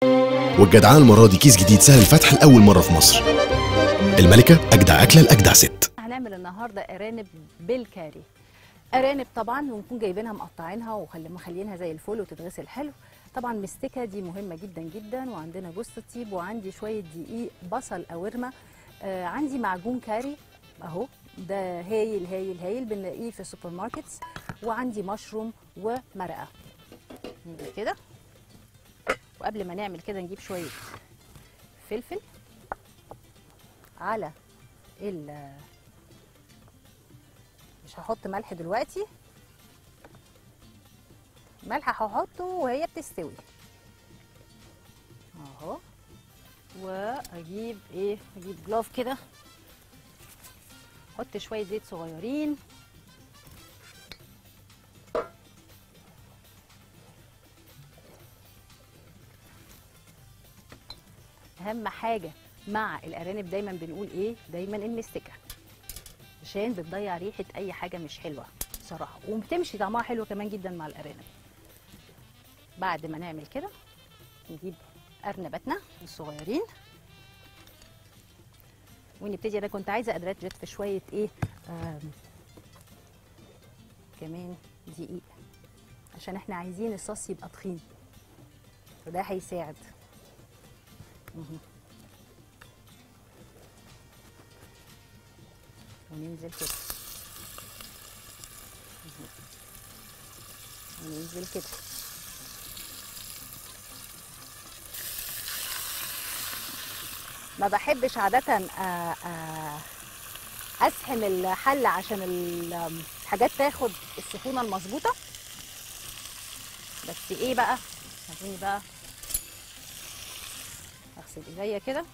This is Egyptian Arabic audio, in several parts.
والجدعان المرة دي كيس جديد سهل الفتح لأول مرة في مصر الملكة أجدع أكلة لأجدع ست هنعمل النهارده ارانب بالكاري ارانب طبعا ونكون جايبينها مقطعينها ومخلينها زي الفل وتتغسل حلو طبعا مستكه دي مهمه جدا جدا وعندنا جوز الطيب وعندي شويه دقيق بصل قوارمه آه عندي معجون كاري اهو ده هايل هايل هايل بنلاقيه في السوبر ماركتس وعندي مشروم ومرقه نيجي كده وقبل ما نعمل كده نجيب شويه فلفل على ال مش هحط ملح دلوقتي ملح هحطه وهي بتستوي اهو واجيب ايه اجيب جلاف كده احط شويه زيت صغيرين اهم حاجه مع الارانب دايما بنقول ايه دايما المستكه عشان بتضيع ريحه اي حاجه مش حلوه بصراحه وبتمشي طعمها حلو كمان جدا مع الارانب بعد ما نعمل كده نجيب ارنباتنا الصغيرين ونبتدي انا كنت عايزه ادرجت في شويه ايه آم، كمان دقيق عشان احنا عايزين الصوص يبقى تخين وده هيساعد مهم. وننزل كده مهم. وننزل كده ما بحبش عادة آه، آه، أسحم الحلة عشان ال- الحاجات تاخد السخونة المظبوطة بس ايه بقى خليني بقى اغسل ايديا كده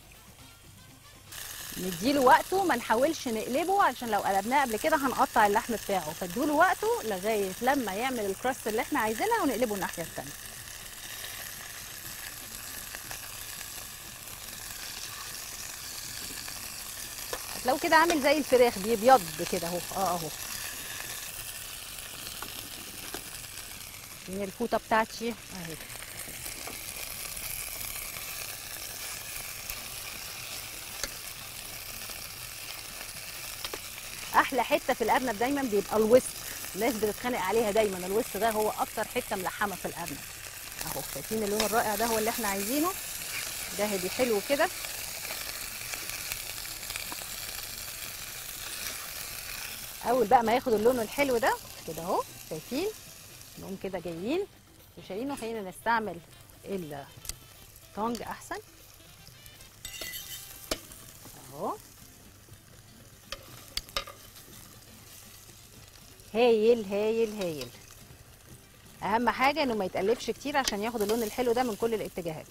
نديله وقته ما نحاولش نقلبه عشان لو قلبناه قبل كده هنقطع اللحم بتاعه فادوله وقته لغايه لما يعمل الكراست اللي احنا عايزينها ونقلبه الناحيه الثانيه لو كده عامل زي الفراخ بيبيض كده اهو اه اهو من الفوطه بتاعتي اهي احلى حته في الارنب دايما بيبقى الوسط الناس بتتخانق عليها دايما الوسط ده هو اكتر حته ملحمه في الارنب اهو شايفين اللون الرائع ده هو اللي احنا عايزينه ده هدي حلو كده اول بقى ما ياخد اللون الحلو ده كده اهو شايفين نقوم كده جايين وشايلينه خلينا نستعمل الطنج احسن اهو هايل هايل هايل اهم حاجه انه ما يتقلبش كتير عشان ياخد اللون الحلو ده من كل الاتجاهات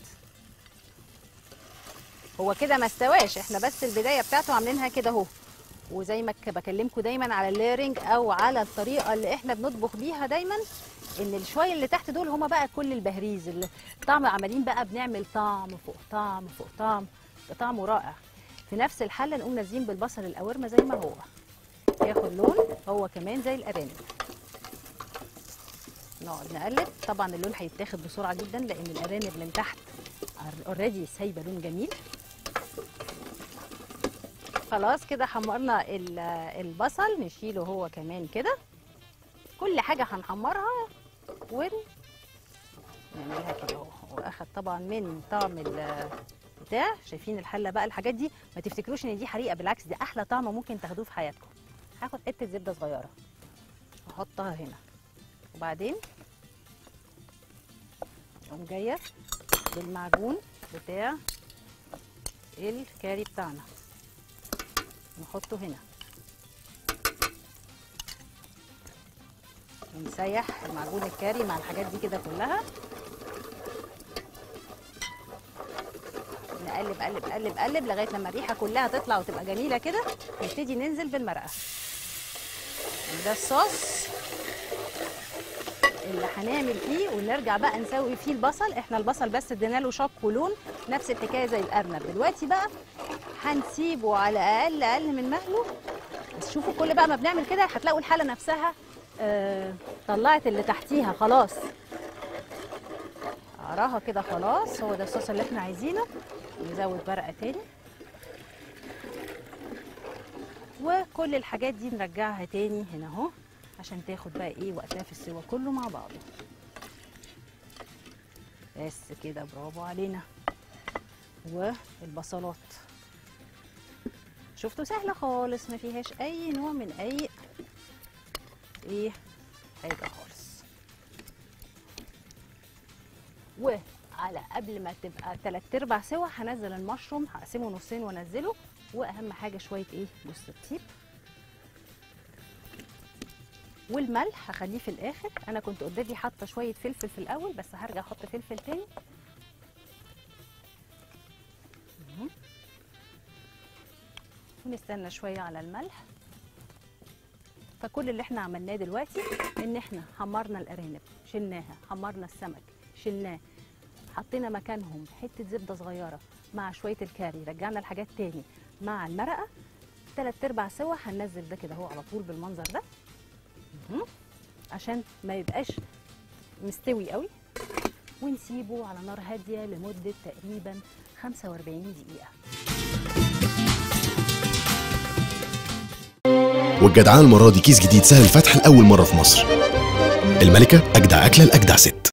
هو كده ما استواش احنا بس البدايه بتاعته عاملينها كده اهو وزي ما ك- بكلمكم دايما على الليرنج او على الطريقه اللي احنا بنطبخ بيها دايما ان الشويه اللي تحت دول هما بقى كل البهريز اللي طعم عمالين بقى بنعمل طعم فوق طعم فوق طعم ده طعمه رائع في نفس الحله نقوم نازلين بالبصل القوارمه زي ما هو ياخد لون هو كمان زي الارانب نقعد نقلب طبعا اللون هيتاخد بسرعه جدا لان الارانب من تحت اوريدي سايبه لون جميل خلاص كده حمرنا ال- البصل نشيله هو كمان كده كل حاجه هنحمرها ون نعملها كده اهو واخد طبعا من طعم ال- بتاع شايفين الحله بقى الحاجات دي ما تفتكروش ان دي حريقه بالعكس دي احلى طعم ممكن تاخدوه في حياتكم هاخد حته زبده صغيره احطها هنا وبعدين اقوم جايه بالمعجون بتاع الكاري بتاعنا نحطه هنا ونسيح المعجون الكاري مع الحاجات دي كده كلها نقلب قلب قلب قلب لغايه لما الريحه كلها تطلع وتبقى جميله كده نبتدي ننزل بالمرقه ده الصوص اللي هنعمل فيه ونرجع بقى نسوي فيه البصل احنا البصل بس ادينا له شق ولون نفس الحكايه زي الارنب دلوقتي بقى هنسيبه على اقل اقل من مهله بس شوفوا كل بقى ما بنعمل كده هتلاقوا الحاله نفسها آه طلعت اللي تحتيها خلاص وراها كده خلاص هو ده الصوص اللي احنا عايزينه نزود ورقه تاني وكل الحاجات دي نرجعها تاني هنا اهو عشان تاخد بقى ايه وقتها في السوا كله مع بعضه بس كده برافو علينا والبصلات شفتوا سهله خالص ما فيهاش اي نوع من اي ايه حاجه خالص وعلى قبل ما تبقى تلات ارباع سوا هنزل المشروم هقسمه نصين وانزله واهم حاجه شويه ايه جوز الطيب والملح هخليه في الاخر انا كنت اوريدي حاطه شويه فلفل في الاول بس هرجع احط فلفل تاني مهم. ونستنى شويه على الملح فكل اللي احنا عملناه دلوقتي ان احنا حمرنا الارانب شلناها حمرنا السمك شلناه حطينا مكانهم حته زبده صغيره مع شويه الكاري رجعنا الحاجات تاني مع المرقه تلات ارباع سوا هننزل ده كده اهو على طول بالمنظر ده مهم. عشان ما يبقاش مستوي قوي ونسيبه على نار هاديه لمده تقريبا 45 دقيقه والجدعان المرة دي كيس جديد سهل الفتح لأول مرة في مصر الملكة أجدع أكلة لأجدع ست